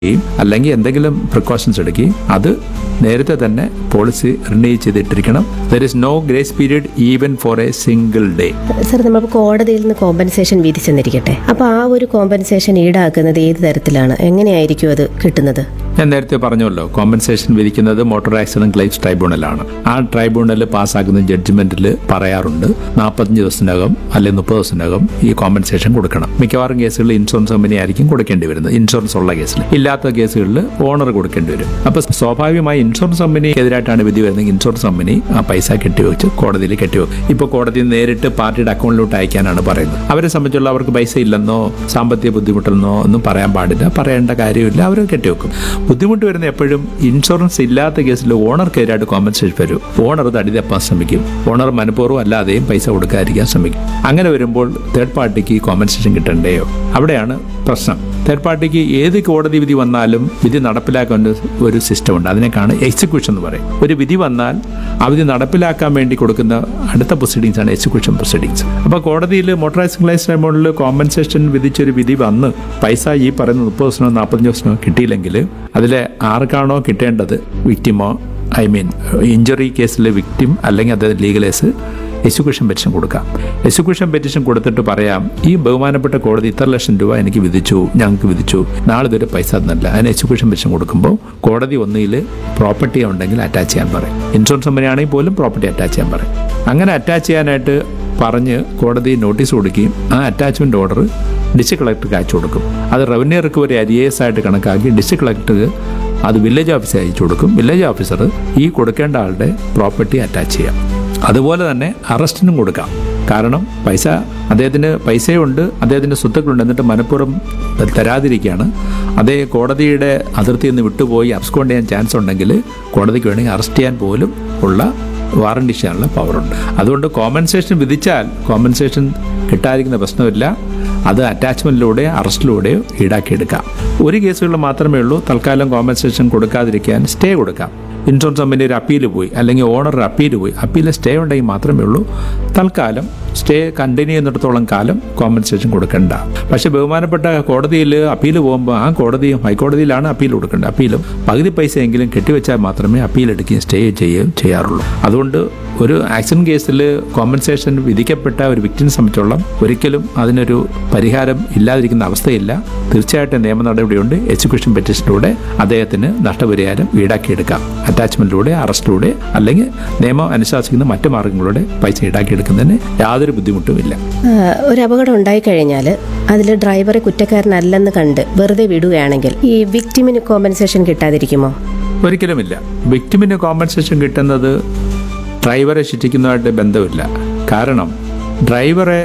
ചെയ്യുകയും അല്ലെങ്കിൽ എന്തെങ്കിലും പ്രിക്കോഷൻസ് എടുക്കുകയും അത് നേരത്തെ തന്നെ പോളിസി റിന്യൂ ചെയ്തിട്ടിരിക്കണം there is no grace period even for a single day sir നമ്മൾ കോടതിയിൽ നിന്ന് കോമ്പൻസേഷൻ വിധിച്ചെന്നിരിക്കട്ടെ അപ്പോൾ ആ ഒരു കോമ്പൻസേഷൻ ഈടാക്കുന്നത് ഏത് തരത്തിലാണ് എങ്ങനെയായിരിക്കും അത് കിട്ടുന്നത് ഞാൻ നേരത്തെ പറഞ്ഞല്ലോ കോമ്പൻസേഷൻ വിധിക്കുന്നത് മോട്ടോർ ആക്സിഡന്റ് ക്ലെയിംസ് ട്രൈബ്യൂണലാണ് ആ ട്രൈബ്യൂണൽ പാസ്സാക്കുന്ന ജഡ്ജ്മെന്റിൽ പറയാറുണ്ട് നാൽപ്പത്തഞ്ച് ദിവസത്തിനകം അല്ലെങ്കിൽ മുപ്പത് ദിവസത്തിനകം ഈ കോമ്പൻസേഷൻ കൊടുക്കണം മിക്കവാറും കേസുകളിൽ ഇൻഷുറൻസ് കമ്പനി ആയിരിക്കും കൊടുക്കേണ്ടി വരുന്നത് ഇൻഷുറൻസ് ഉള്ള കേസിൽ ഇല്ലാത്ത കേസുകളിൽ ഓണർ കൊടുക്കേണ്ടി വരും അപ്പൊ സ്വാഭാവികമായി ഇൻഷുറൻസ് കമ്പനിക്കെതിരായിട്ടാണ് വിധി വരുന്നത് ഇൻഷുറൻസ് കമ്പനി ആ പൈസ കെട്ടിവെച്ച് കോടതിയിൽ കെട്ടിവെക്കും ഇപ്പോൾ കോടതി നേരിട്ട് പാർട്ടിയുടെ അക്കൗണ്ടിലോട്ട് അയക്കാനാണ് പറയുന്നത് അവരെ സംബന്ധിച്ചുള്ള അവർക്ക് പൈസ ഇല്ലെന്നോ സാമ്പത്തിക ബുദ്ധിമുട്ടെന്നോ ഒന്നും പറയാൻ പാടില്ല പറയേണ്ട കാര്യമില്ല അവർ കെട്ടിവെക്കും ബുദ്ധിമുട്ട് വരുന്ന എപ്പോഴും ഇൻഷുറൻസ് ഇല്ലാത്ത കേസിൽ ഓണർക്കെതിരായിട്ട് കോമ്പൻസേഷൻ വരും ഓണർ തടിതപ്പാൻ ശ്രമിക്കും ഓണർ മനഃപൂർവ്വം അല്ലാതെയും പൈസ കൊടുക്കാതിരിക്കാൻ ശ്രമിക്കും അങ്ങനെ വരുമ്പോൾ തേർഡ് പാർട്ടിക്ക് കോമ്പൻസേഷൻ കിട്ടണ്ടേയോ അവിടെയാണ് പ്രശ്നം തേർഡ് പാർട്ടിക്ക് ഏത് കോടതി വിധി വന്നാലും വിധി നടപ്പിലാക്കാൻ ഒരു- ഒരു സിസ്റ്റം ഉണ്ട് അതിനേക്കാണ് എക്സിക്യൂഷൻ എന്ന് പറയും ഒരു വിധി വന്നാൽ ആ വിധി നടപ്പിലാക്കാൻ വേണ്ടി കൊടുക്കുന്ന അടുത്ത പ്രൊസീഡിങ്സ് ആണ് എക്സിക്യൂഷൻ പ്രൊസീഡിങ്സ് അപ്പോൾ കോടതിയിൽ മോട്ടോറൈസ് ക്ലൈസ് ട്രൈബ്യൂണലിൽ കോമ്പൻസേഷൻ വിധിച്ചൊരു വിധി വന്ന് പൈസ ഈ പറയുന്ന മുപ്പത് ദിവസമോ നാൽപ്പത്തഞ്ച് ദിവസമോ കിട്ടിയില്ലെങ്കിൽ അതിൽ ആർക്കാണോ കിട്ടേണ്ടത് വിക്ടിമോ ഐ മീൻ ഇഞ്ചുറി കേസിലെ വിക്ടിം അല്ലെങ്കിൽ അദ്ദേഹം ലീഗലേസ് എക്സിക്യൂഷൻ പെറ്റീഷൻ കൊടുക്കാം എക്സിക്യൂഷൻ പെറ്റീഷൻ കൊടുത്തിട്ട് പറയാം ഈ ബഹുമാനപ്പെട്ട കോടതി ഇത്ര ലക്ഷം രൂപ എനിക്ക് വിധിച്ചു ഞങ്ങൾക്ക് വിധിച്ചു നാളെ ഇതൊരു പൈസ തന്നില്ല അതിന് എക്സിക്യൂഷൻ പെറ്റീഷൻ കൊടുക്കുമ്പോൾ കോടതി ഒന്നിൽ പ്രോപ്പർട്ടി ഉണ്ടെങ്കിൽ അറ്റാച്ച് ചെയ്യാൻ പറയും ഇൻഷുറൻസ് കമ്പനിയാണെങ്കിൽ പോലും പ്രോപ്പർട്ടി അറ്റാച്ച് ചെയ്യാൻ പറയും അങ്ങനെ അറ്റാച്ച് ചെയ്യാനായിട്ട് പറഞ്ഞ് കോടതി നോട്ടീസ് കൊടുക്കുകയും ആ അറ്റാച്ച്മെന്റ് ഓർഡർ ഡിസ്ട്രിക്ട് കളക്ടർക്ക് അയച്ചു കൊടുക്കും അത് റവന്യൂ റിക്കവറി അരിയേഴ്സ് ആയിട്ട് കണക്കാക്കി ഡിസ്ട്രിക്ട് കളക്ടർ അത് വില്ലേജ് ഓഫീസർ അയച്ചു കൊടുക്കും വില്ലേജ് ഓഫീസർ ഈ കൊടുക്കേണ്ട ആളുടെ പ്രോപ്പർട്ടി അറ്റാച്ച് ചെയ്യാം അതുപോലെ തന്നെ അറസ്റ്റിനും കൊടുക്കാം കാരണം പൈസ അദ്ദേഹത്തിന് പൈസയുണ്ട് അദ്ദേഹത്തിൻ്റെ സ്വത്തുക്കളുണ്ട് എന്നിട്ട് മനഃപൂർവ്വം തരാതിരിക്കുകയാണ് അതേ കോടതിയുടെ അതിർത്തിയിൽ നിന്ന് വിട്ടുപോയി അബ്സ്കോണ്ട് ചെയ്യാൻ ചാൻസ് ഉണ്ടെങ്കിൽ കോടതിക്ക് വേണമെങ്കിൽ അറസ്റ്റ് ചെയ്യാൻ പോലും ഉള്ള വാറണ്ടി ചെയ്യാനുള്ള പവറുണ്ട് അതുകൊണ്ട് കോമ്പൻസേഷൻ വിധിച്ചാൽ കോമ്പൻസേഷൻ കിട്ടാതിരിക്കുന്ന പ്രശ്നമില്ല അത് അറ്റാച്ച്മെന്റിലൂടെ അറസ്റ്റിലൂടെയോ ഈടാക്കിയെടുക്കാം ഒരു കേസുകളിൽ മാത്രമേ ഉള്ളൂ തൽക്കാലം കോമ്പൻസേഷൻ കൊടുക്കാതിരിക്കാൻ സ്റ്റേ കൊടുക്കാം ഇൻഷുറൻസ് കമ്പനി ഒരു അപ്പീൽ പോയി അല്ലെങ്കിൽ ഓണർ ഒരു അപ്പീൽ പോയി അപ്പീൽ സ്റ്റേ ഉണ്ടെങ്കിൽ മാത്രമേ ഉള്ളൂ തൽക്കാലം സ്റ്റേ കണ്ടിന്യൂ ചെയ്യുന്നിടത്തോളം കാലം കോമ്പൻസേഷൻ കൊടുക്കണ്ട പക്ഷെ ബഹുമാനപ്പെട്ട കോടതിയിൽ അപ്പീൽ പോകുമ്പോൾ ആ കോടതിയും ഹൈക്കോടതിയിലാണ് അപ്പീൽ കൊടുക്കേണ്ടത് അപ്പീലും പകുതി പൈസയെങ്കിലും കെട്ടിവെച്ചാൽ മാത്രമേ അപ്പീൽ എടുക്കുകയും സ്റ്റേ ചെയ്യുകയും ചെയ്യാറുള്ളൂ അതുകൊണ്ട് ഒരു ആക്സിഡന്റ് കേസിൽ കോമ്പൻസേഷൻ വിധിക്കപ്പെട്ട ഒരു വ്യക്തിനെ സംബന്ധിച്ചോളം ഒരിക്കലും അതിനൊരു പരിഹാരം ഇല്ലാതിരിക്കുന്ന അവസ്ഥയില്ല തീർച്ചയായിട്ടും നിയമ നടപടിയുണ്ട് എക്സിക്യൂഷൻ പെറ്റീഷനിലൂടെ അദ്ദേഹത്തിന് നഷ്ടപരിഹാരം ഈടാക്കിയെടുക്കാം അറ്റാച്ച്മെന്റിലൂടെ അറസ്റ്റിലൂടെ അല്ലെങ്കിൽ നിയമം അനുശാസിക്കുന്ന മറ്റു മാർഗങ്ങളിലൂടെ പൈസ ഈടാക്കിയെടുക്കുന്നതിന് യാതൊരു ബുദ്ധിമുട്ടുമില്ല ആ, ഒരു അപകടം ഉണ്ടായിക്കഴിഞ്ഞാൽ അതിൽ ഡ്രൈവറെ കുറ്റക്കാരനല്ലെന്ന് കണ്ട് വെറുതെ വിടുകയാണെങ്കിൽ ഈ വിക്ടിമിന് കോമ്പൻസേഷൻ കിട്ടാതിരിക്കുമോ ഒരിക്കലുമില്ല വിക്ടിമിന് കോമ്പൻസേഷൻ കിട്ടുന്നത് ഡ്രൈവറെ ശിക്ഷിക്കുന്നതായിട്ട് ബന്ധമില്ല കാരണം ഡ്രൈവറെ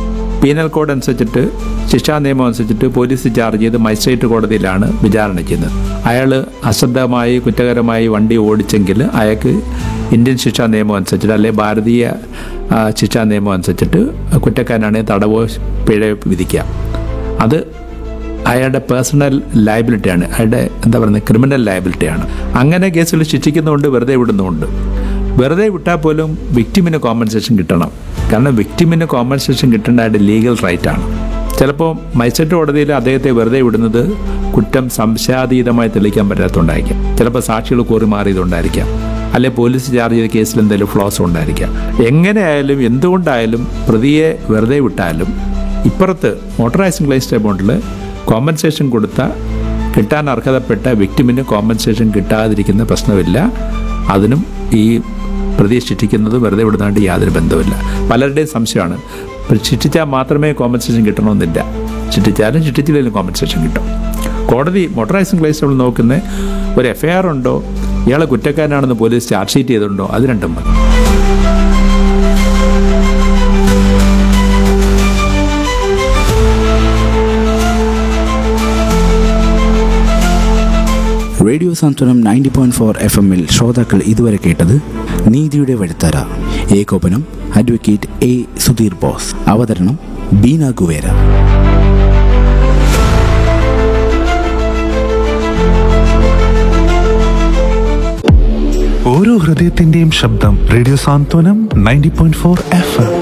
പീനൽ കോഡ് അനുസരിച്ചിട്ട് ശിക്ഷാ നിയമം അനുസരിച്ചിട്ട് പോലീസ് ചാർജ് ചെയ്ത് മജിസ്ട്രേറ്റ് കോടതിയിലാണ് വിചാരണ ചെയ്യുന്നത് അയാൾ അശ്രദ്ധമായി കുറ്റകരമായി വണ്ടി ഓടിച്ചെങ്കിൽ അയാൾക്ക് ഇന്ത്യൻ ശിക്ഷാ നിയമം അനുസരിച്ചിട്ട് അല്ലെങ്കിൽ ഭാരതീയ ആ, ശിക്ഷാ നിയമം അനുസരിച്ചിട്ട് കുറ്റക്കാരനാണെങ്കിൽ തടവോ പിഴയോ വിധിക്കാം അത് അയാളുടെ പേഴ്സണൽ ലയബിലിറ്റിയാണ് അയാളുടെ എന്താ പറയുന്നത് ക്രിമിനൽ ലയബിലിറ്റിയാണ് അങ്ങനെ കേസുകൾ ശിക്ഷിക്കുന്നുണ്ട് വെറുതെ വിടുന്നുമുണ്ട് വെറുതെ വിട്ടാൽ പോലും വിക്ടിമിന് കോമ്പൻസേഷൻ കിട്ടണം കാരണം വിക്ടിമിന് കോമ്പൻസേഷൻ കിട്ടേണ്ട അയാളുടെ ലീഗൽ റൈറ്റ് ആണ് ചിലപ്പോൾ മജിസ്ട്രേറ്റ് കോടതിയിൽ അദ്ദേഹത്തെ വെറുതെ വിടുന്നത് കുറ്റം സംശയാതീതമായി തെളിയിക്കാൻ പറ്റാത്തതുകൊണ്ടായിരിക്കാം ചിലപ്പോൾ സാക്ഷികൾ കൂറി മാറിയതുകൊണ്ടായിരിക്കാം അല്ലെ പോലീസ് ചാർജ് ചെയ്ത കേസിൽ എന്തെങ്കിലും ഫ്ലോസ് ഉണ്ടായിരിക്കാം എങ്ങനെയായാലും എന്തുകൊണ്ടായാലും പ്രതിയെ വെറുതെ വിട്ടാലും ഇപ്പുറത്ത് മോട്ടറൈസിംഗ് ക്ലൈസ് ട്രൈബ്യൂണലിൽ കോമ്പൻസേഷൻ കൊടുത്ത കിട്ടാൻ അർഹതപ്പെട്ട വിക്ടിമിന് കോമ്പൻസേഷൻ കിട്ടാതിരിക്കുന്ന പ്രശ്നമില്ല അതിനും ഈ പ്രതിയെ ശിക്ഷിക്കുന്നത് വെറുതെ വിടുന്നതായിട്ട് യാതൊരു ബന്ധവുമില്ല പലരുടെയും സംശയമാണ് ഇപ്പം ശിക്ഷിച്ചാൽ മാത്രമേ കോമ്പൻസേഷൻ കിട്ടണമെന്നില്ല ശിക്ഷിച്ചാലും ശിക്ഷിച്ചില്ലെങ്കിലും കോമ്പൻസേഷൻ കിട്ടും കോടതി മോട്ടറൈസിംഗ് ക്ലൈസ് ട്രൈബ്യൂണൽ നോക്കുന്ന ഒരു എഫ് ഐ ആർ ഉണ്ടോ ഇയാളെ കുറ്റക്കാരനാണെന്ന് പോലീസ് ചാർജ് ഷീറ്റ് ചെയ്തിട്ടുണ്ടോ അത് രണ്ടും മതി radio Santhwanam ninety point four F എമ്മിൽ ശ്രോതാക്കൾ ഇതുവരെ കേട്ടത് നീതിയുടെ വഴിത്തര ഏകോപനം അഡ്വക്കേറ്റ് എ സുധീർ ബോസ് അവതരണം ബീന കുവേര ഓരോ ഹൃദയത്തിന്റെയും ശബ്ദം radio Santhwanam ninety point four F M